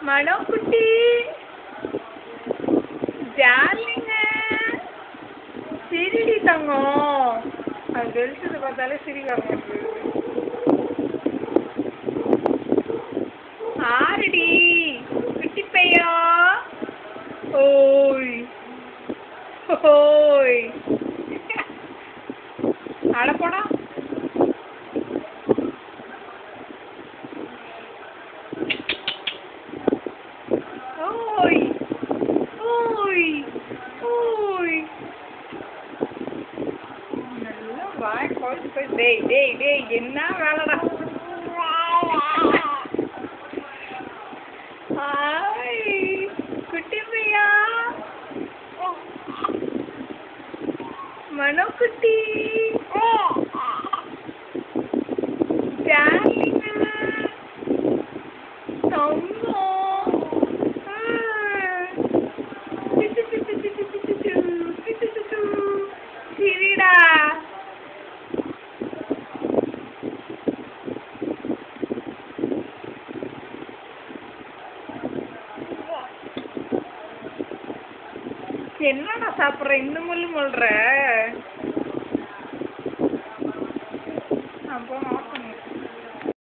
மனோ குட்டி ஜாலிங்க சிரிடி தங்கம் அது வெளிச்சத்தை பார்த்தாலே சிரி வர மாட்டேங்குது ஆறுடி குட்டி பையா ஓய் ஓய் அட போடா ஓய் ஓய் ஓய் நல்லா வாய் குழச்சு போய் டேய் டேய் டேய் என்ன வேலைடா ஹாய் குட்டி பையா மனோ குட்டி டார்லிங்க தங்கம் ஆ. சிட்டு சிட்டு சிட்டு சிட்டு சிட்டு சிட்டு சிட்டு. சிரிடா என்னடா சாப்பிட்ற இந்த முள்ளு முள்ளுற அப்போ